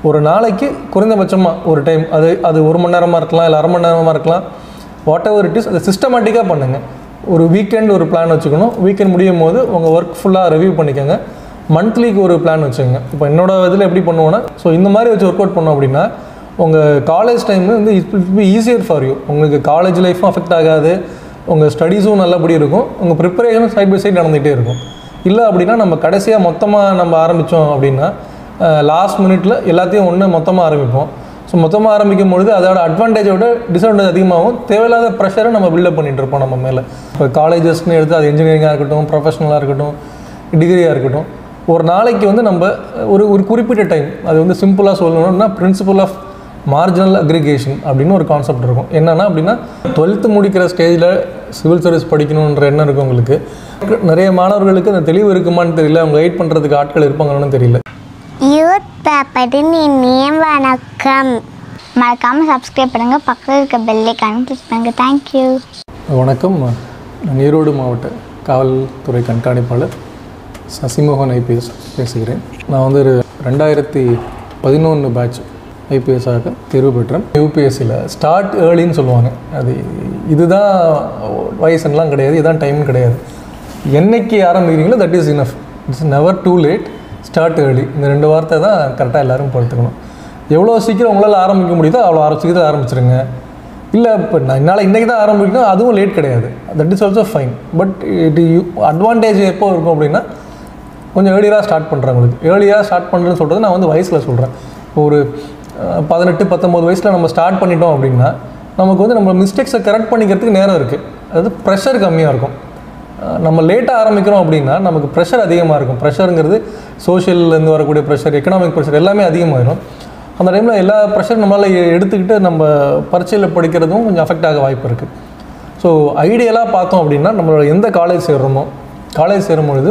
ஒரு நாளைக்கு குறைந்தபட்சமாக ஒரு டைம் அது அது ஒரு மணி நேரமாக இருக்கலாம் இல்லை அரை மணி நேரமாக இருக்கலாம் வாட் எவர் இட் இஸ் அதை சிஸ்டமேட்டிக்காக பண்ணுங்கள் ஒரு வீக்கெண்ட் ஒரு பிளான் வச்சுக்கணும் வீக்கெண்ட் முடியும் போது உங்கள் ஒர்க் ஃபுல்லாக ரிவ்யூ பண்ணிக்கோங்க மந்த்லிக்கு ஒரு பிளான் வச்சுக்கோங்க இப்போ என்னோட இதில் எப்படி பண்ணுவோன்னா ஸோ இந்த மாதிரி வச்சு ஒர்க் அவுட் பண்ணோம் அப்படின்னா உங்கள் காலேஜ் டைம் வந்து it will be easier for you உங்களுக்கு காலேஜ் லைஃப்பும் அஃபெக்ட் ஆகாது உங்கள் ஸ்டடீஸும் நல்லபடி இருக்கும் உங்கள் ப்ரிப்பரேஷனும் சைட் பை சைட் நடந்துகிட்டே இருக்கும் இல்லை அப்படின்னா நம்ம கடைசியாக மொத்தமாக நம்ம ஆரம்பித்தோம் அப்படின்னா லாஸ்ட் மினிட்ல எல்லாத்தையும் ஒன்று மொத்தமாக ஆரம்பிப்போம் ஸோ மொத்தமாக ஆரம்பிக்கும் பொழுது அதோட அட்வான்டேஜோட டிஸ்அட்வான்டேஜ் அதிகமாகும் தேவையில்லாத ப்ரெஷரை நம்ம பில்டப் பண்ணிட்டு இருப்போம் நம்ம மேலே இப்போ காலேஜஸ்னு எடுத்து அது இன்ஜினியரிங்காக இருக்கட்டும் ப்ரொஃபஷனலாக இருக்கட்டும் டிகிரியாக இருக்கட்டும் ஒரு நாளைக்கு வந்து நம்ம ஒரு ஒரு குறிப்பிட்ட டைம் அது வந்து சிம்பிளாக சொல்லணும்னா பிரின்சிபல் ஆஃப் மார்ஜினல் அக்ரிகேஷன் அப்படின்னு ஒரு கான்செப்ட் இருக்கும் என்னென்னா அப்படின்னா டுவெல்த்து முடிக்கிற ஸ்டேஜில் சிவில் சர்வீஸ் படிக்கணுன்ற எண்ணம் இருக்கும் உங்களுக்கு நிறைய மாணவர்களுக்கு அந்த தெளிவு இருக்குமான்னு தெரியல அவங்க கைட் பண்ணுறதுக்கு ஆட்கள் இருப்பாங்கன்னு தெரியல யூத் பேப்பரின் இனிய வணக்கம் மறக்காமல் சப்ஸ்கிரைப் பண்ணுங்கள் பக்கத்தில் இருக்க பெல்லைக்கான கிளிக் பண்ணுங்கள் தேங்க்யூ வணக்கம் நான் ஈரோடு மாவட்ட காவல்துறை கண்காணிப்பாளர் சசிமோகன் ஐபிஎஸ் பேசுகிறேன் நான் வந்து ஒரு ரெண்டாயிரத்தி பதினொன்று பேட்ச் ஐபிஎஸ்ஸாக தேர்வு பெற்றேன் யூபிஎஸ்சியில் ஸ்டார்ட் ஏர்லின்னு சொல்லுவாங்க அது இதுதான் வயசுலாம் கிடையாது இதுதான் டைம் கிடையாது என்னைக்கு ஆரம்பிக்கிறீங்களோ that is enough it's never too late start early இந்த ரெண்டு வார்த்தை தான் கரெக்டாக எல்லாரும் பொறுத்துக்கணும் எவ்வளோ சீக்கிரம் உங்களால் ஆரம்பிக்க முடியுதோ அவ்வளோ ஆரம்பி சீக்கிரம் ஆரம்பிச்சிருங்க இல்லை இப்போ நான் என்னால் இன்றைக்கி தான் ஆரம்பிக்கணும் அதுவும் லேட் கிடையாது that is also fine but it you advantage எப்போ இருக்கும் அப்படின்னா கொஞ்சம் ஏர்லியராக ஸ்டார்ட் பண்ணுறவங்களுக்கு ஏர்லியாக ஸ்டார்ட் பண்ணுறேன்னு சொல்கிறது நான் வந்து வயசில் சொல்கிறேன் ஒரு அஹ், பதினெட்டு பத்தொம்போது வயசில் நம்ம ஸ்டார்ட் பண்ணிட்டோம் அப்படின்னா நமக்கு வந்து நம்ம மிஸ்டேக்ஸை கரெக்ட் பண்ணிக்கிறதுக்கு நேரம் இருக்குது அதாவது ப்ரெஷர் கம்மியாக இருக்கும் அஹ், நம்ம லேட்டாக ஆரம்பிக்கிறோம் அப்படின்னா நமக்கு ப்ரெஷர் அதிகமாக இருக்கும் ப்ரெஷருங்கிறது சோஷியல்லேருந்து வரக்கூடிய ப்ரெஷர் எக்கனாமிக் ப்ரெஷர் எல்லாமே அதிகமாகிடும் அந்த டைமில் எல்லா ப்ரெஷர் நம்மளால் எ- எடுத்துக்கிட்டு நம்ம பரீட்சையில் படிக்கிறதும் கொஞ்சம் அஃபெக்ட் ஆக வாய்ப்பு இருக்குது ஸோ ஐடியலாக பார்த்தோம் அப்படின்னா நம்மளோட எந்த காலேஜ் சேர்றோமோ காலேஜ் சேரும் பொழுது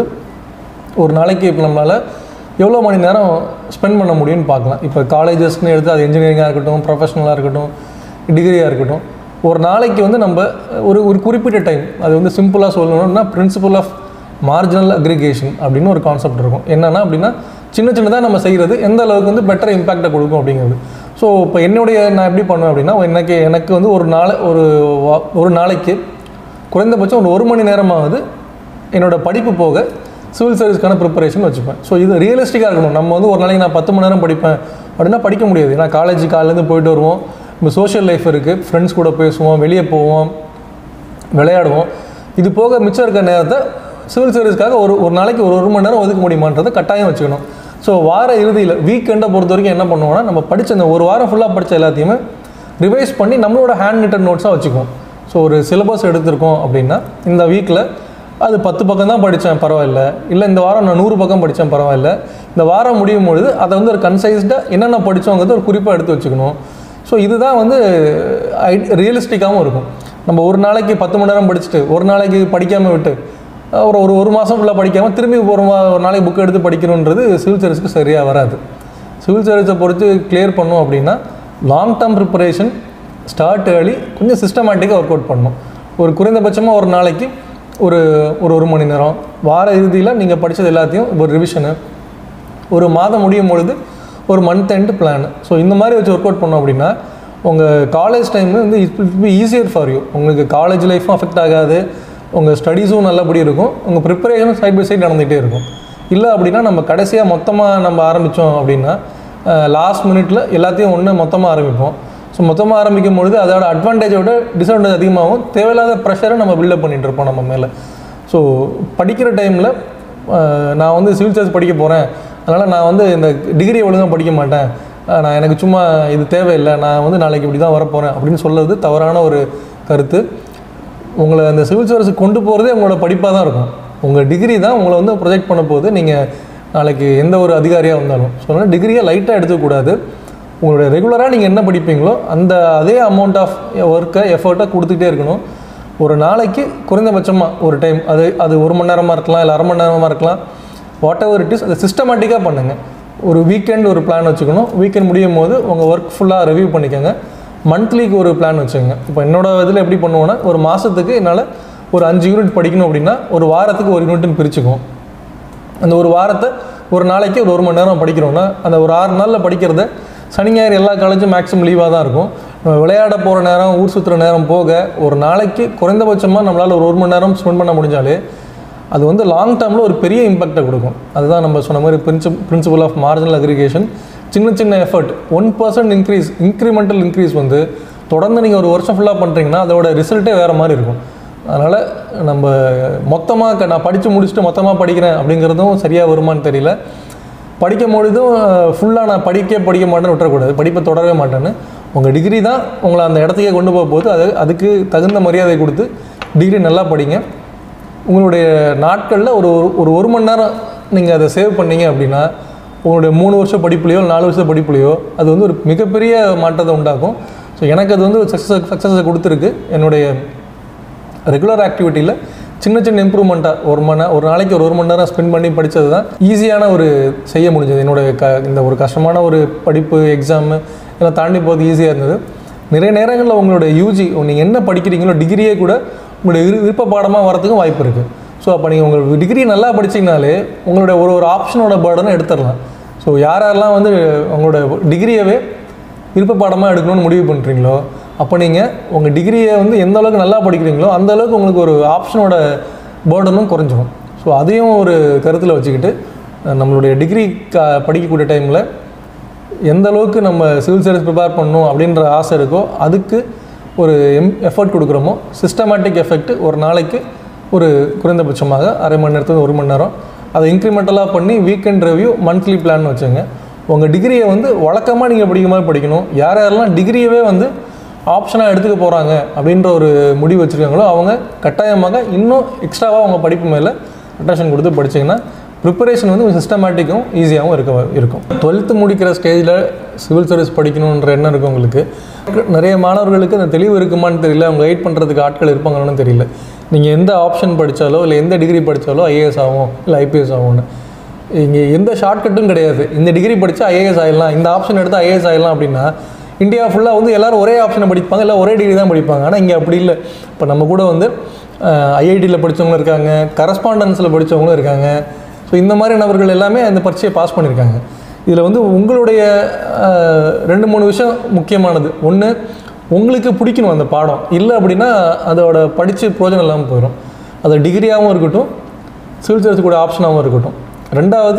ஒரு நாளைக்கு இப்போ நம்மளால் எவ்வளோ மணி நேரம் ஸ்பெண்ட் பண்ண முடியும்னு பார்க்கலாம் இப்போ காலேஜஸ்னு எடுத்து அது இன்ஜினியரிங்காக இருக்கட்டும் ப்ரொஃபஷனலாக இருக்கட்டும் டிகிரியாக இருக்கட்டும் ஒரு நாளைக்கு வந்து நம்ம ஒரு ஒரு குறிப்பிட்ட டைம் அது வந்து சிம்பிளாக சொல்லணும்னா பிரின்சிபல் ஆஃப் மார்ஜினல் அக்ரிகேஷன் அப்படின்னு ஒரு கான்செப்ட் இருக்கும் என்னென்னா அப்படின்னா சின்ன சின்னதாக நம்ம செய்கிறது எந்த அளவுக்கு வந்து பெட்டர் இம்பேக்டை கொடுக்கும் அப்படிங்கிறது ஸோ இப்போ என்னுடைய நான் எப்படி பண்ணுவேன் அப்படின்னா எனக்கு எனக்கு வந்து ஒரு நாள் ஒரு வா- ஒரு நாளைக்கு குறைந்தபட்சம் ஒரு ஒரு மணி நேரமாவது என்னோட படிப்பு போக சிவில் சர்வீஸ்க்கான ப்ரிப்பரேஷன் வச்சுப்பேன் ஸோ இது ரியலிஸ்டிக்காக இருக்கணும் நம்ம வந்து ஒரு நாளைக்கு நான் பத்து மணி நேரம் படிப்பேன் அப்படின்னா படிக்க முடியாது ஏன்னா காலேஜ் காலேருந்து போயிட்டு வருவோம் நம்ம சோஷியல் லைஃப் இருக்குது ஃப்ரெண்ட்ஸ் கூட பேசுவோம் வெளியே போவோம் விளையாடுவோம் இது போக மிச்சம் இருக்க நேரத்தை சிவில் சர்வீஸ்க்காக ஒரு ஒரு நாளைக்கு ஒரு ஒரு மணி நேரம் ஒதுக்க முடியுமான்றதை கட்டாயம் வச்சுக்கணும் ஸோ வார இறுதியில் வீக்கெண்டை பொறுத்த வரைக்கும் என்ன பண்ணுவோம்னா நம்ம படித்த இந்த ஒரு வாரம் ஃபுல்லாக படித்த எல்லாத்தையுமே ரிவைஸ் பண்ணி நம்மளோட ஹேண்ட் நிட்டட் நோட்ஸாக வச்சுக்குவோம் ஸோ ஒரு சிலபஸ் எடுத்திருக்கோம் அப்படின்னா இந்த வீக்கில் அது பத்து பக்கம் தான் படித்தேன் பரவாயில்ல இல்லை இந்த வாரம் நான் நூறு பக்கம் படித்தேன் பரவாயில்ல இந்த வாரம் முடியும் பொழுது அதை வந்து ஒரு கன்சைஸ்டாக என்னென்ன படித்தோங்கிறத ஒரு குறிப்பாக எடுத்து வச்சுக்கணும் ஸோ இதுதான் வந்து ரியலிஸ்டிக்காகவும் இருக்கும் நம்ம ஒரு நாளைக்கு பத்து மணி நேரம் படிச்சுட்டு ஒரு நாளைக்கு படிக்காமல் விட்டு அஹ் ஒரு ஒரு ஒரு மாதம் ஃபுல்லாக படிக்காமல் திரும்பி ஒரு மா ஒரு நாளைக்கு புக் எடுத்து படிக்கணுன்றது சிவில் சர்வீஸ்க்கு சரியாக வராது சிவில் சர்வீஸை பொறுத்து கிளியர் பண்ணோம் அப்படின்னா long term preparation start early கொஞ்சம் சிஸ்டமேட்டிக்காக ஒர்க் அவுட் பண்ணணும் ஒரு குறைந்தபட்சமாக ஒரு நாளைக்கு ஒரு ஒரு ஒரு மணி நேரம் வார இறுதியில் நீங்கள் படித்தது எல்லாத்தையும் ஒரு ரிவிஷனு ஒரு மாதம் முடியும் பொழுது ஒரு மந்த் எண்ட் பிளான் ஸோ இந்த மாதிரி வச்சு ஒர்க் அவுட் பண்ணோம் அப்படின்னா உங்கள் காலேஜ் டைம் வந்து it will be easier for you உங்களுக்கு காலேஜ் லைஃப்பும் அஃபெக்ட் ஆகாது உங்கள் ஸ்டடீஸும் நல்லபடி இருக்கும் உங்கள் ப்ரிப்பரேஷனும் சைட் பை சைட் நடந்துகிட்டே இருக்கும் இல்லை அப்படின்னா நம்ம கடைசியாக மொத்தமாக நம்ம ஆரம்பித்தோம் அப்படின்னா லாஸ்ட் மினிட்ல எல்லாத்தையும் ஒன்று மொத்தமாக ஆரம்பிப்போம் ஸோ மொத்தமாக ஆரம்பிக்கும் பொழுது அதோட அட்வான்டேஜோட டிஸ்அட்வான்டேஜ் அதிகமாகும் தேவையில்லாத ப்ரெஷரை நம்ம பில்டப் பண்ணிட்டு இருப்போம் நம்ம மேலே ஸோ படிக்கிற டைமில் நான் வந்து சிவில் சர்வீஸ் படிக்க போகிறேன் அதனால் நான் வந்து இந்த டிகிரி ஒழுங்காக படிக்க மாட்டேன் அஹ் நான் எனக்கு சும்மா இது தேவையில்லை நான் வந்து நாளைக்கு இப்படி தான் வரப்போகிறேன் அப்படின்னு சொல்கிறது தவறான ஒரு கருத்து உங்களை அந்த சிவில் சர்வீஸுக்கு கொண்டு போகிறதே உங்களோட படிப்பாக தான் இருக்கும் உங்கள் டிகிரி தான் உங்களை வந்து ப்ரொஜெக்ட் பண்ண போகுது நீங்கள் நாளைக்கு எந்த ஒரு அதிகாரியாக வந்தாலும் ஸோ அதனால் டிகிரியை லைட்டாக எடுத்துக்கூடாது உங்களுடைய ரெகுலராக நீங்கள் என்ன படிப்பீங்களோ அந்த அதே அமௌண்ட் ஆஃப் ஒர்க்கை எஃபர்ட்டை கொடுத்துக்கிட்டே இருக்கணும் ஒரு நாளைக்கு குறைந்தபட்சமாக ஒரு டைம் அது அது ஒரு மணி நேரமாக இருக்கலாம் இல்லை அரை மணி நேரமாக இருக்கலாம் வாட் எவர் இட் இஸ் அதை சிஸ்டமேட்டிக்காக பண்ணுங்கள் ஒரு வீக்கெண்ட் ஒரு பிளான் வச்சுக்கணும் வீக்கெண்ட் முடியும் போது உங்கள் ஒர்க் ஃபுல்லாக ரிவ்யூ பண்ணிக்கோங்க மந்த்லிக்கு ஒரு பிளான் வச்சுக்கோங்க இப்போ என்னோட இதில் எப்படி பண்ணுவோன்னா ஒரு மாதத்துக்கு என்னால் ஒரு அஞ்சு யூனிட் படிக்கணும் அப்படின்னா ஒரு வாரத்துக்கு ஒரு யூனிட்னு பிரிச்சுக்குவோம் அந்த ஒரு வாரத்தை ஒரு நாளைக்கு ஒரு ஒரு மணி நேரம் படிக்கிறோன்னா அந்த ஒரு ஆறு நாளில் படிக்கிறத சனி ஞாயிறு எல்லா காலேஜும் மேக்ஸிமம் லீவாக தான் இருக்கும் நம்ம விளையாட போகிற நேரம் ஊர் சுற்றுற நேரம் போக ஒரு நாளைக்கு குறைந்தபட்சமாக நம்மளால் ஒரு ஒரு மணி நேரம் ஸ்பெண்ட் பண்ண முடிஞ்சாலே அது வந்து லாங் டேர்மில் ஒரு பெரிய இம்பாக்டை கொடுக்கும் அதுதான் நம்ம சொன்ன மாதிரி பிரின்சிப் பிரின்சிபல் ஆஃப் மார்ஜினல் அக்ரிகேஷன் சின்ன சின்ன effort one percent increase incremental increase வந்து தொடர்ந்து நீங்கள் ஒரு வருஷம் ஃபுல்லாக பண்ணுறீங்கன்னா அதோட ரிசல்ட்டே வேறு மாதிரி இருக்கும் அதனால் நம்ம மொத்தமாக நான் படித்து முடிச்சுட்டு மொத்தமாக படிக்கிறேன் அப்படிங்கிறதும் சரியாக வருமான்னு தெரியல படிக்கும் பொழுதும் ஃபுல்லாக நான் படிக்க படிக்க மாட்டேன்னு விட்டுறக்கூடாது படிப்பை தொடரவே மாட்டேன்னு உங்கள் டிகிரி தான் உங்களை அந்த இடத்துக்கே கொண்டு போக போகுது அது அதுக்கு தகுந்த மரியாதை கொடுத்து டிகிரி நல்லா படிங்க உங்களுடைய நாட்களில் ஒரு ஒரு ஒரு மணி நேரம் நீங்கள் அதை சேவ் பண்ணீங்க அப்படின்னா உங்களுடைய மூணு வருஷம் படிப்புலையோ நாலு வருஷம் படிப்புலையோ அது வந்து ஒரு மிகப்பெரிய மாற்றத்தை உண்டாக்கும் ஸோ எனக்கு அது வந்து சக்ஸஸ் சக்ஸஸை கொடுத்துருக்கு என்னுடைய ரெகுலர் ஆக்டிவிட்டியில் சின்ன சின்ன இம்ப்ரூவ்மெண்ட்டாக ஒரு மணி நே- ஒரு நாளைக்கு ஒரு ஒரு மணி நேரம் ஸ்பெண்ட் பண்ணி படித்தது தான் ஈஸியான ஒரு செய்ய முடிஞ்சது என்னுடைய க இந்த ஒரு கஷ்டமான ஒரு படிப்பு எக்ஸாமு இதெல்லாம் தாண்டி போகிறது ஈஸியாக இருந்தது நிறைய நேரங்களில் உங்களுடைய யூஜி நீங்கள் என்ன படிக்கிறீங்களோ டிகிரியே கூட உங்களுடைய விரு- விருப்ப பாடமாக வரதுக்கும் வாய்ப்பு இருக்குது ஸோ அப்போ நீங்கள் உங்கள் டிகிரி நல்லா படிச்சீங்கனாலே உங்களுடைய ஒரு ஒரு ஆப்ஷனோட பேர்டனை எடுத்துடலாம் ஸோ யார் யாரெல்லாம் வந்து உங்களோட டிகிரியவே விருப்ப பாடமாக எடுக்கணும்னு முடிவு பண்ணுறீங்களோ அப்போ நீங்கள் உங்கள் டிகிரியை வந்து எந்த அளவுக்கு நல்லா படிக்கிறீங்களோ அந்த அளவுக்கு உங்களுக்கு ஒரு ஆப்ஷனோட பேர்டனும் குறைஞ்சிரும் ஸோ அதையும் ஒரு கருத்தில் வச்சுக்கிட்டு அஹ், நம்மளுடைய டிகிரி க படிக்கக்கூடிய டைமில் எந்த அளவுக்கு நம்ம சிவில் சர்வீஸ் ப்ரிப்பேர் பண்ணணும் அப்படின்ற ஆசை இருக்கோ அதுக்கு ஒரு எம் எஃபர்ட் கொடுக்குறோமோ சிஸ்டமேட்டிக் எஃபெக்ட் ஒரு நாளைக்கு ஒரு குறைந்தபட்சமாக அரை மணி நேரத்துக்கு ஒரு மணி நேரம் அதை இன்க்ரிமெண்டலாக பண்ணி வீக்கெண்ட் ரிவ்யூ மந்த்லி பிளான் வச்சுங்க உங்கள் டிகிரியை வந்து வழக்கமாக நீங்கள் படிக்கிற மாதிரி படிக்கணும் யார் யாரெல்லாம் டிகிரியவே வந்து ஆப்ஷனாக எடுத்துக்க போகிறாங்க அப்படின்ற ஒரு முடிவு வச்சுருக்காங்களோ அவங்க கட்டாயமாக இன்னும் எக்ஸ்ட்ராவாக அவங்க படிப்பு மேலே அட்டென்ஷன் கொடுத்து படிச்சிங்கன்னா ப்ரிப்பரேஷன் வந்து சிஸ்டமேட்டிக்கும் ஈஸியாகவும் இருக்க இருக்கும் டுவெல்த்து முடிக்கிற ஸ்டேஜில் சிவில் சர்வீஸ் படிக்கணுன்ற எண்ணம் இருக்குது உங்களுக்கு நிறைய மாணவர்களுக்கு அந்த தெளிவு இருக்குமான்னு தெரியல அவங்க கைட் பண்ணுறதுக்கு ஆட்கள் இருப்பாங்கன்னு தெரியல நீங்கள் எந்த ஆப்ஷன் படித்தாலோ இல்லை எந்த டிகிரி படித்தாலோ ஐஏஎஸ் ஆகும் இல்லை ஐபிஎஸ் ஆகும்னு இங்கே எந்த ஷார்ட்கட்டும் கிடையாது இந்த டிகிரி படித்தா ஐஏஎஸ் ஆயிடலாம் இந்த ஆப்ஷன் எடுத்து ஐஏஎஸ் ஆயிடலாம் அப்படின்னா இந்தியா ஃபுல்லாக வந்து எல்லாரும் ஒரே ஆப்ஷனை படிப்பாங்க இல்லை ஒரே டிகிரி தான் படிப்பாங்க ஆனால் இங்கே அப்படி இல்லை இப்போ நம்ம கூட வந்து ஐஐடியில் படித்தவங்களும் இருக்காங்க கரஸ்பாண்டன்ஸில் படித்தவங்களும் இருக்காங்க ஸோ இந்த மாதிரி நபர்கள் எல்லாமே அந்த பரீட்சையை பாஸ் பண்ணியிருக்காங்க இதில் வந்து உங்களுடைய அஹ், ரெண்டு மூணு விஷயம் முக்கியமானது ஒன்று உங்களுக்கு பிடிக்கணும் அந்த பாடம் இல்லை அப்படின்னா அதோட படித்து பிரயோஜனம் இல்லாமல் போயிடும் அது டிகிரியாகவும் இருக்கட்டும் சிவில் சர்வீஸ் கூட ஆப்ஷனாகவும் இருக்கட்டும் ரெண்டாவது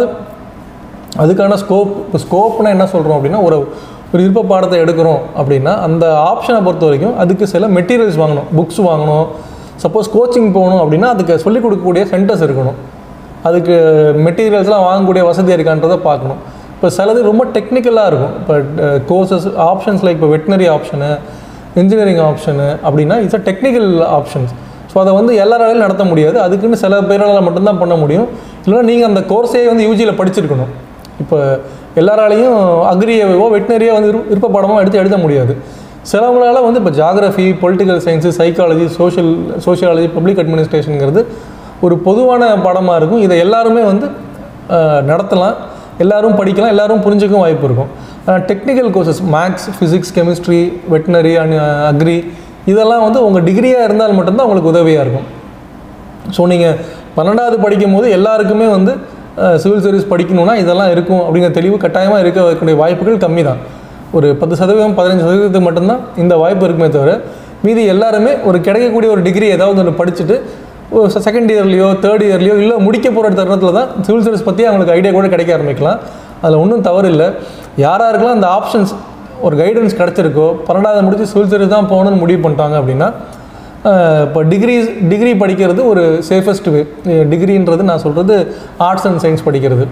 அதுக்கான ஸ்கோப் இப்போ ஸ்கோப்னா என்ன சொல்கிறோம் அப்படின்னா ஒரு ஒரு விருப்ப பாடத்தை எடுக்கிறோம் அப்படின்னா அந்த ஆப்ஷனை பொறுத்த வரைக்கும் அதுக்கு சில மெட்டீரியல்ஸ் வாங்கணும் புக்ஸ் வாங்கணும் சப்போஸ் கோச்சிங் போகணும் அப்படின்னா அதுக்கு சொல்லிக் கொடுக்கக்கூடிய சென்டர்ஸ் இருக்கணும் அதுக்கு மெட்டீரியல்ஸ்லாம் வாங்கக்கூடிய வசதி இருக்கான்றதை பார்க்கணும் இப்போ சிலது ரொம்ப டெக்னிக்கலாக இருக்கும் இப்போ கோர்சஸ் ஆப்ஷன்ஸில் இப்போ வெட்டினரி ஆப்ஷனு இன்ஜினியரிங் ஆப்ஷனு அப்படின்னா it's a technical options so அதை வந்து எல்லாராலையும் நடத்த முடியாது அதுக்குன்னு சில பேரால் மட்டும்தான் பண்ண முடியும் இல்லைன்னா நீங்கள் அந்த கோர்ஸே வந்து யூஜியில் படிச்சிருக்கணும் இப்போ எல்லாராலையும் அக்ரியவோ வெட்டினரியோ வந்து விரு- விருப்ப பாடமாக எடுத்து எழுத முடியாது சிலவங்களால வந்து இப்போ geography political science psychology social sociology public அட்மினிஸ்ட்ரேஷனுங்கிறது ஒரு பொதுவான பாடமாக இருக்கும் இதை எல்லாருமே வந்து அஹ், நடத்தலாம் எல்லாரும் படிக்கலாம் எல்லாரும் புரிஞ்சுக்கவும் வாய்ப்பு இருக்கும் technical courses maths physics chemistry veterinary and agri இதெல்லாம் வந்து உங்கள் டிகிரியாக இருந்தால் மட்டும்தான் உங்களுக்கு உதவியாக இருக்கும் ஸோ நீங்கள் பன்னெண்டாவது படிக்கும் போது எல்லாருக்குமே வந்து சிவில் சர்வீஸ் படிக்கணும்னா இதெல்லாம் இருக்கும் அப்படிங்கிற தெளிவு கட்டாயமாக இருக்கக்கூடிய வாய்ப்புகள் கம்மி தான் ஒரு பத்து சதவீதம் பதினஞ்சு சதவீதத்துக்கு மட்டும்தான் இந்த வாய்ப்பு இருக்குமே தவிர மீதி எல்லாருமே ஒரு கிடைக்கக்கூடிய ஒரு டிகிரி ஏதாவது ஒன்று படிச்சுட்டு ஒரு செகண்ட் இயர்லையோ தேர்ட் இயர்லையோ இல்லை முடிக்க போகிற தருணத்தில் தான் சிவில் சர்வீஸ் பற்றி அவங்களுக்கு ஐடியா கூட கிடைக்க ஆரம்பிக்கலாம் அதில் ஒன்றும் தவறு இல்லை யாராருக்கெல்லாம் அந்த ஆப்ஷன்ஸ் ஒரு கைடன்ஸ் கிடச்சிருக்கோ பன்னெண்டாவது முடிச்சு சிவில் சர்வீஸ் தான் போகணும்னு முடிவு பண்ணிட்டாங்க அப்படின்னா இப்போ டிகிரி டிகிரி படிக்கிறது ஒரு சேஃபஸ்ட் வே டிகிரின்றது நான் சொல்கிறது ஆர்ட்ஸ் அண்ட் சயின்ஸ் படிக்கிறது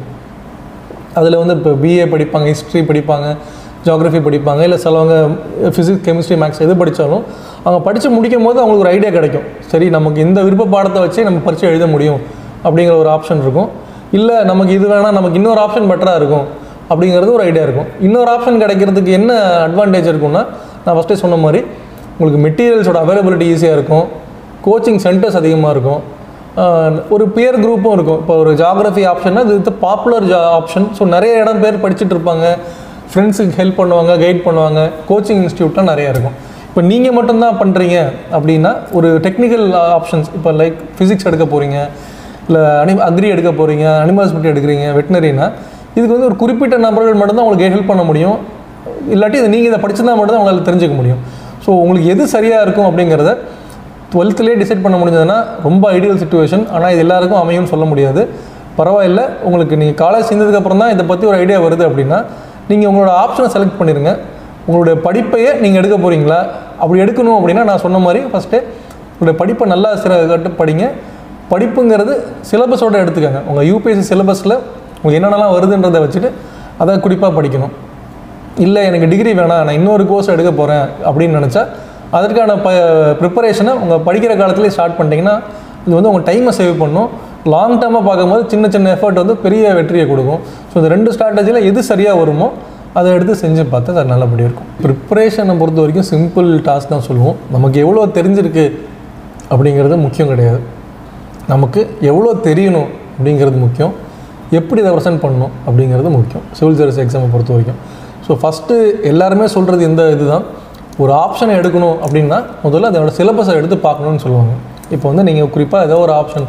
அதில் வந்து இப்போ பிஏ படிப்பாங்க ஹிஸ்ட்ரி படிப்பாங்க ஜியாகிரஃபி படிப்பாங்க இல்லை சிலவங்க ஃபிசிக்ஸ் கெமிஸ்ட்ரி மேக்ஸ் எது படித்தாலும் அவங்க படித்து முடிக்கும் போது அவங்களுக்கு ஒரு ஐடியா கிடைக்கும் சரி நமக்கு இந்த விருப்ப பாடத்தை வச்சே நம்ம பரிச்சை எழுத முடியும் அப்படிங்கிற ஒரு ஆப்ஷன் இருக்கும் இல்லை நமக்கு இது வேணால் நமக்கு இன்னொரு ஆப்ஷன் பெட்டராக இருக்கும் அப்படிங்கிறது ஒரு ஐடியா இருக்கும் இன்னொரு ஆப்ஷன் கிடைக்கிறதுக்கு என்ன அட்வான்டேஜ் இருக்கும்னா நான் ஃபஸ்ட்டே சொன்ன மாதிரி உங்களுக்கு மெட்டீரியல்ஸோட அவைலபிலிட்டி ஈஸியாக இருக்கும் கோச்சிங் சென்டர்ஸ் அதிகமாக இருக்கும் ஆஹ் ஒரு பியர் குரூப்பும் இருக்கும் இப்போ ஒரு ஜாகிரஃபி ஆப்ஷன்னா இது பாப்புலர் ஜா ஆப்ஷன் ஸோ நிறைய இடம் பேர் படிச்சுட்டு இருப்பாங்க ஃப்ரெண்ட்ஸுக்கு ஹெல்ப் பண்ணுவாங்க கைட் பண்ணுவாங்க கோச்சிங் இன்ஸ்டியூட்லாம் நிறையா இருக்கும் இப்போ நீங்கள் மட்டும்தான் பண்ணுறீங்க அப்படின்னா ஒரு டெக்னிக்கல் ஆப்ஷன்ஸ் இப்போ லைக் ஃபிசிக்ஸ் எடுக்க போகிறீங்க இல்லை அனி அக்ரி எடுக்க போகிறீங்க அனிமல்ஸ் பற்றி எடுக்கிறீங்க வெட்டினரினா இதுக்கு வந்து ஒரு குறிப்பிட்ட நபர்கள் மட்டும்தான் உங்களுக்கு ஹெல்ப் பண்ண முடியும் இல்லாட்டி இதை நீங்கள் இதை படிச்சிருந்தா மட்டும் தான் உங்களால் தெரிஞ்சுக்க முடியும் ஸோ உங்களுக்கு எது சரியாக இருக்கும் அப்படிங்கிறத டுவெல்த்துலேயே டிசைட் பண்ண முடிஞ்சதுன்னா ரொம்ப ஐடியல் சுச்சுவேஷன் ஆனால் இது எல்லாருக்கும் அமையும்னு சொல்ல முடியாது பரவாயில்ல உங்களுக்கு நீங்கள் காலேஜ் சேர்ந்ததுக்கப்புறம் தான் இதை பற்றி ஒரு ஐடியா வருது அப்படின்னா நீங்கள் உங்களோட ஆப்ஷனை செலக்ட் பண்ணிடுங்க உங்களுடைய படிப்பையே நீங்கள் எடுக்க போகிறீங்களா அப்படி எடுக்கணும் அப்படின்னா நான் சொன்ன மாதிரி ஃபஸ்ட்டு உங்களுடைய படிப்பை நல்லா சில கட்டு படிங்க படிப்புங்கிறது சிலபஸோட எடுத்துக்கோங்க உங்கள் யூபிஎஸ்சி சிலபஸில் உங்களுக்கு என்னென்னலாம் வருதுன்றதை வச்சுட்டு அதை குறிப்பாக படிக்கணும் இல்லை எனக்கு டிகிரி வேணாம் நான் இன்னொரு கோர்ஸ் எடுக்க போகிறேன் அப்படின்னு நினச்சா அதற்கான ப ப்ரிப்பரேஷனை உங்கள் படிக்கிற காலத்துலேயே ஸ்டார்ட் பண்ணிட்டீங்கன்னா இது வந்து உங்கள் டைமை சேவ் பண்ணும் லாங் டேர்மாக பார்க்கும்போது சின்ன சின்ன எஃபர்ட் வந்து பெரிய வெற்றியை கொடுக்கும் ஸோ இந்த ரெண்டு ஸ்ட்ராட்டஜியில் எது சரியாக வருமோ அதை எடுத்து செஞ்சு பார்த்தா அது நல்லபடியாக இருக்கும் ப்ரிப்பரேஷனை பொறுத்த வரைக்கும் சிம்பிள் டாஸ்க் தான் சொல்லுவோம் நமக்கு எவ்வளோ தெரிஞ்சிருக்கு அப்படிங்கிறது முக்கியம் கிடையாது நமக்கு எவ்வளோ தெரியணும் அப்படிங்கிறது முக்கியம் எப்படி இதை ப்ரெசென்ட் பண்ணணும் அப்படிங்கிறது முக்கியம் சிவில் சர்வீஸ் எக்ஸாமை பொறுத்த வரைக்கும் ஸோ ஃபஸ்ட்டு எல்லாருமே சொல்கிறது இந்த இதுதான் ஒரு ஆப்ஷனை எடுக்கணும் அப்படின்னா முதல்ல அதோட சிலபஸை எடுத்து பார்க்கணும்னு சொல்லுவாங்க இப்போ வந்து நீங்கள் குறிப்பாக ஏதோ ஒரு ஆப்ஷன்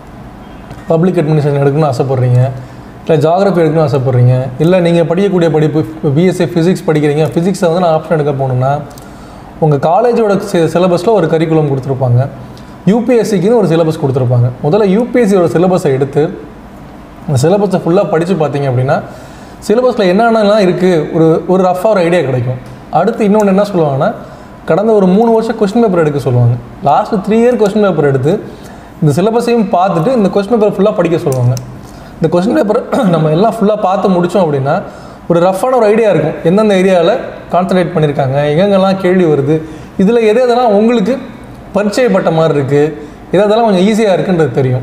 பப்ளிக் அட்மினிஸ்ட்ரேஷன் எடுக்கணும்னு ஆசைப்பட்றீங்க இல்லை ஜாகிரபி எடுக்கணும்னு ஆசைப்பட்றீங்க இல்லை நீங்கள் படிக்கக்கூடிய படிப்பு பிஎஸ்சி ஃபிசிக்ஸ் படிக்கிறீங்க ஃபிசிக்ஸை வந்து நான் ஆப்ஷன் எடுக்க போகணுன்னா உங்கள் காலேஜோட சிலபஸில் ஒரு கரிக்குலம் கொடுத்துருப்பாங்க யூபிஎஸ்சிக்குன்னு ஒரு சிலபஸ் கொடுத்துருப்பாங்க முதல்ல யூபிஎஸ்சியோட சிலபஸை எடுத்து அந்த சிலபஸை ஃபுல்லாக படித்து பார்த்தீங்க அப்படின்னா சிலபஸில் என்னென்னலாம் இருக்குது ஒரு ஒரு ரஃபாக ஒரு ஐடியா கிடைக்கும் அடுத்து இன்னொன்று என்ன சொல்லுவாங்கன்னா கடந்த ஒரு மூணு வருஷம் கொஸ்டின் பேப்பர் எடுக்க சொல்லுவாங்க last three year question paper எடுத்து இந்த சிலபஸையும் பார்த்துட்டு இந்த கொஸ்டின் பேப்பர் ஃபுல்லாக படிக்க சொல்லுவாங்க இந்த கொஸ்டின் பேப்பர் நம்ம எல்லாம் ஃபுல்லாக பார்த்து முடித்தோம் அப்படின்னா ஒரு ரஃப்பான ஒரு ஐடியா இருக்கும் எந்தெந்த ஏரியாவில் கான்சன்ட்ரேட் பண்ணியிருக்காங்க எங்கெங்கெல்லாம் கேள்வி வருது இதில் எது எதெல்லாம் உங்களுக்கு பரிச்சயப்பட்ட மாதிரி இருக்குது எது எதெல்லாம் கொஞ்சம் ஈஸியாக இருக்குன்றது தெரியும்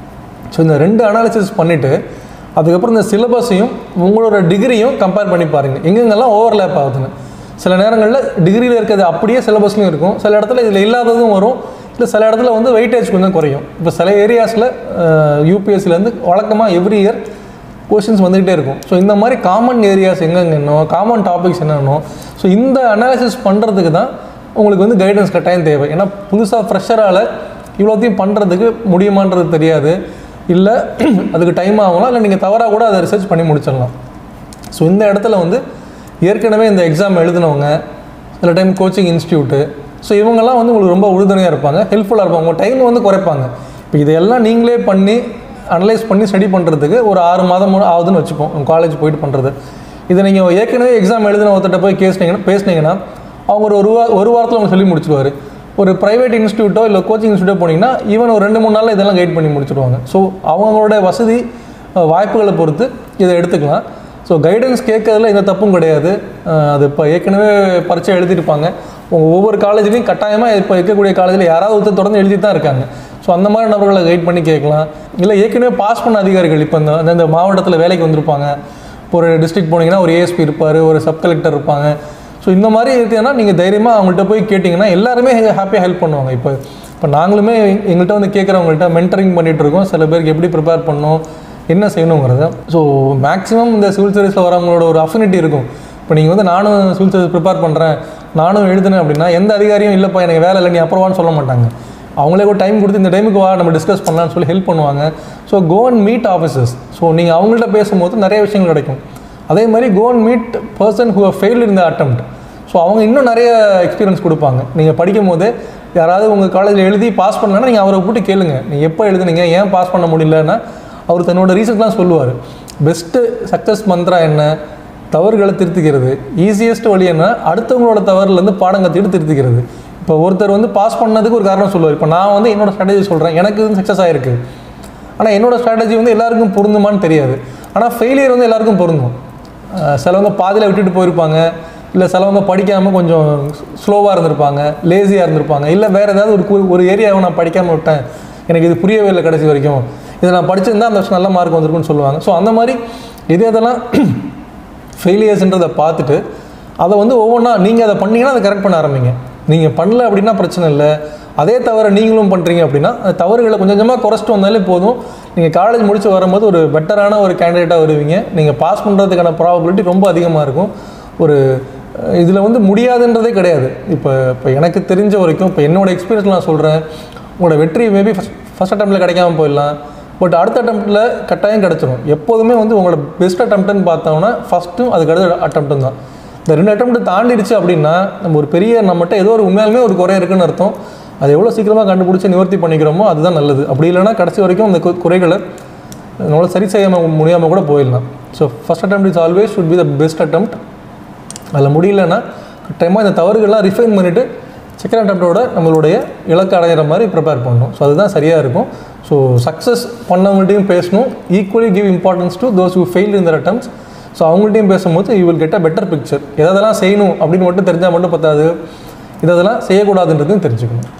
ஸோ இந்த ரெண்டு அனாலிசிஸ் பண்ணிவிட்டு அதுக்கப்புறம் இந்த சிலபஸையும் உங்களோட டிகிரியும் கம்பேர் பண்ணி பாருங்கள் எங்கெங்கெல்லாம் ஓவர்லேப் ஆகுதுன்னு சில நேரங்களில் டிகிரியில் இருக்கிறது அப்படியே சிலபஸ்லையும் இருக்கும் சில இடத்துல இதில் இல்லாததும் வரும் இல்லை சில இடத்துல வந்து வெயிட்டேஜ் கொஞ்சம் குறையும் இப்போ சில ஏரியாஸில் யூபிஎஸ்சிலேருந்து வழக்கமாக எவ்ரி இயர் கொஷின்ஸ் வந்துக்கிட்டே இருக்கும் ஸோ இந்த மாதிரி காமன் ஏரியாஸ் எங்கெங்கன்னோ காமன் டாபிக்ஸ் என்னென்னோ ஸோ இந்த அனாலிசிஸ் பண்ணுறதுக்கு தான் உங்களுக்கு வந்து கைடன்ஸ் கட்டாயம் தேவை ஏன்னா புதுசாக ஃப்ரெஷரால் இவ்வளோத்தையும் பண்ணுறதுக்கு முடியுமான்றது தெரியாது இல்லை அதுக்கு டைம் ஆகலாம் இல்லை நீங்கள் தவறாக கூட அதை ரிசர்ச் பண்ணி முடிச்சிடலாம் ஸோ இந்த இடத்துல வந்து ஏற்கனவே இந்த எக்ஸாம் எழுதினவங்க சில டைம் கோச்சிங் இன்ஸ்டியூட்டு ஸோ இவங்கெல்லாம் வந்து உங்களுக்கு ரொம்ப உறுதுணையாக இருப்பாங்க ஹெல்ப்ஃபுல்லாக இருப்பாங்க உங்கள் டைம் வந்து குறைப்பாங்க இப்போ இதையெல்லாம் நீங்களே பண்ணி அனலைஸ் பண்ணி ஸ்டடி பண்ணுறதுக்கு ஒரு ஆறு மாதம் ஆகுதுன்னு வச்சுப்போம் உங்கள் காலேஜ் போயிட்டு பண்ணுறது இதை நீங்கள் ஏற்கனவே எக்ஸாம் எழுதின ஒருத்தட்ட போய் கேசினீங்கன்னா பேசுனீங்கன்னா அவங்க ஒரு ஒரு வா ஒரு வாரத்தில் அவங்க சொல்லி முடிச்சிடுவார் ஒரு ப்ரைவேட் இன்ஸ்டியூட்டோ இல்லை கோச்சிங் இன்ஸ்டியூட்டோ போனீங்கன்னா ஈவன் ஒரு ரெண்டு மூணு நாளில் இதெல்லாம் கைட் பண்ணி முடிச்சிடுவாங்க ஸோ அவங்களோட வசதி அஹ், வாய்ப்புகளை பொறுத்து இதை எடுத்துக்கலாம் ஸோ கைடன்ஸ் கேட்கறதுல எந்த தப்பும் கிடையாது அஹ், அது இப்போ ஏற்கனவே பரீட்சை எழுதியிருப்பாங்க உங்கள் ஒவ்வொரு காலேஜ்லையும் கட்டாயமாக இப்போ இருக்கக்கூடிய காலேஜில் யாராவது ஒருத்தர் தொடர்ந்து எழுதி தான் இருக்காங்க ஸோ அந்த மாதிரி நபர்களை கைட் பண்ணி கேட்கலாம் இல்லை ஏற்கனவே பாஸ் பண்ண அதிகாரிகள் இப்போ இந்த இந்த மாவட்டத்தில் வேலைக்கு வந்திருப்பாங்க இப்போ ஒரு டிஸ்ட்ரிக்ட் போனீங்கன்னா ஒரு ஏஎஸ்பி இருப்பார் ஒரு சப் கலெக்டர் இருப்பாங்க ஸோ இந்த மாதிரி இருக்குன்னா நீங்கள் தைரியமாக அவங்கள்ட்ட போய் கேட்டிங்கன்னா எல்லாருமே ஹாப்பியாக ஹெல்ப் பண்ணுவாங்க இப்போ இப்போ நாங்களுமே எங்க- எங்கள்கிட்ட வந்து கேட்குறவங்கள்ட்ட மென்டரிங் பண்ணிகிட்டு இருக்கோம் சில பேருக்கு எப்படி ப்ரிப்பேர் பண்ணணும் என்ன செய்யணுங்கிறத ஸோ மேக்ஸிமம் இந்த சிவில் சர்வீஸில் வரவங்களோட ஒரு அஃபினிட்டி இருக்கும் இப்போ நீங்கள் வந்து நானும் சிவில் சர்வீஸ் ப்ரிப்பேர் பண்ணுறேன் நானும் எழுதுனேன் அப்படின்னா எந்த அதிகாரியும் இல்லைப்பா எனக்கு வேலை இல்லை நீ அப்புறவான்னு சொல்ல மாட்டாங்க அவங்களே கூட டைம் கொடுத்து இந்த டைமுக்கு வா நம்ம டிஸ்கஸ் பண்ணலாம்னு சொல்லி ஹெல்ப் பண்ணுவாங்க so go and meet officers so நீங்கள் அவங்கள்ட்ட பேசும்போது நிறைய விஷயங்கள் கிடைக்கும் அதே மாதிரி go and meet person who fail in the attempt so அவங்க இன்னும் நிறைய எக்ஸ்பீரியன்ஸ் கொடுப்பாங்க நீங்கள் படிக்கும் போது யாராவது உங்கள் காலேஜில் எழுதி பாஸ் பண்ணலன்னா நீங்கள் அவரை கூப்பிட்டு கேளுங்க நீங்கள் எப்போ எழுதுனீங்க ஏன் பாஸ் பண்ண முடியலன்னா அவர் தன்னோட ரீசன்ஸ்லாம் சொல்லுவார் பெஸ்ட்டு சக்ஸஸ் மந்த்ரா என்ன தவறுகளை திருத்திக்கிறது ஈஸியஸ்ட் வழி என்ன அடுத்தவங்களோட தவறுலேருந்து பாடம் கற்றுக்கிட்டு திருத்திக்கிறது இப்போ ஒருத்தர் வந்து பாஸ் பண்ணதுக்கு ஒரு காரணம் சொல்லுவார் இப்போ நான் வந்து என்னோட ஸ்ட்ராட்டஜி சொல்கிறேன் எனக்கு இது சக்ஸஸ் ஆகிருக்கு ஆனால் என்னோட ஸ்ட்ராட்டஜி வந்து எல்லாருக்கும் பொருந்துமான்னு தெரியாது ஆனால் ஃபெயிலியர் வந்து எல்லாருக்கும் பொருந்தும் அஹ் சிலவங்க பாதியில் விட்டுட்டு போயிருப்பாங்க இல்லை சிலவங்க படிக்காமல் கொஞ்சம் ஸ்லோவாக இருந்திருப்பாங்க லேசியாக இருந்திருப்பாங்க இல்லை வேறு ஏதாவது ஒரு கு- ஒரு ஏரியாவை நான் படிக்காமல் விட்டேன் எனக்கு இது புரியவே இல்லை கடைசி வரைக்கும் இதை நான் படிச்சிருந்தா அந்த வருஷம் நல்ல மார்க் வந்திருக்குன்னு சொல்லுவாங்க ஸோ அந்த மாதிரி இது இதெல்லாம் ஃபெயிலியர்ஸ்ன்றதை பார்த்துட்டு அதை வந்து ஒவ்வொன்றா நீங்கள் அதை பண்ணீங்கன்னா அதை கரெக்ட் பண்ண ஆரம்பிங்க நீங்கள் பண்ணல அப்படின்னா பிரச்சனை இல்லை அதே தவிர நீங்களும் பண்ணுறீங்க அப்படின்னா அந்த தவறுகளை கொஞ்சம் கொஞ்சமாக குறைச்சிட்டு வந்தாலே போதும் நீங்கள் காலேஜ் முடிச்சு வரும்போது ஒரு பெட்டரான ஒரு கேண்டிடேட்டாக வருவீங்க நீங்கள் பாஸ் பண்ணுறதுக்கான ப்ராபபிலிட்டி ரொம்ப அதிகமாக இருக்கும் ஒரு இதில் வந்து முடியாதுன்றதே கிடையாது இப்போ இப்போ எனக்கு தெரிஞ்ச வரைக்கும் இப்போ என்னோட எக்ஸ்பீரியன்ஸ் நான் சொல்கிறேன் உங்களோட வெற்றி மேபி ஃபஸ்ட் ஃபஸ்ட் அட்டம்ப்டில் கிடைக்காம போயிடலாம் பட் அடுத்த அட்டம்ப்டில் கட்டாயம் கிடச்சிரும் எப்போதுமே வந்து உங்களோட பெஸ்ட் அட்டம்ப்ட்னு பார்த்தோம்னா ஃபஸ்ட்டும் அதுக்கு அடுத்த அட்டம்ப்ட்டும் தான் இந்த ரெண்டு அட்டம் தாண்டிடுச்சு அப்படின்னா நம்ம ஒரு பெரிய நம்மகிட்ட ஏதோ ஒரு உண்மையாலுமே ஒரு குறை இருக்குன்னு அர்த்தம் அதை எவ்வளோ சீக்கிரமாக கண்டுபிடிச்சி நிவர்த்தி பண்ணிக்கிறோமோ அதுதான் நல்லது அப்படி இல்லைன்னா கடைசி வரைக்கும் அந்த கு- குறைகளை நம்மளால் சரி செய்ய முடியாமல் கூட போயிடலாம் so first attempt is always should be the best attempt அதில் முடியலன்னா கட்டாயமாக இந்த தவறுகள்லாம் ரிஃபைன் பண்ணிவிட்டு செகண்ட் அட்டம்ப்டோட நம்மளுடைய இலக்கு அடையிற மாதிரி ப்ரிப்பேர் பண்ணணும் ஸோ அதுதான் சரியாக இருக்கும் ஸோ சக்ஸஸ் பண்ணவங்கள்ட்டையும் பேசணும் equally give importance to those who failed in their attempts so அவங்கள்ட்டையும் பேசும்போது you will get a better picture எதெல்லாம் செய்யணும் அப்படின்னு மட்டும் தெரிஞ்சால் மட்டும் பத்தாது இதெல்லாம் செய்யக்கூடாதுன்றதையும் தெரிஞ்சுக்கணும்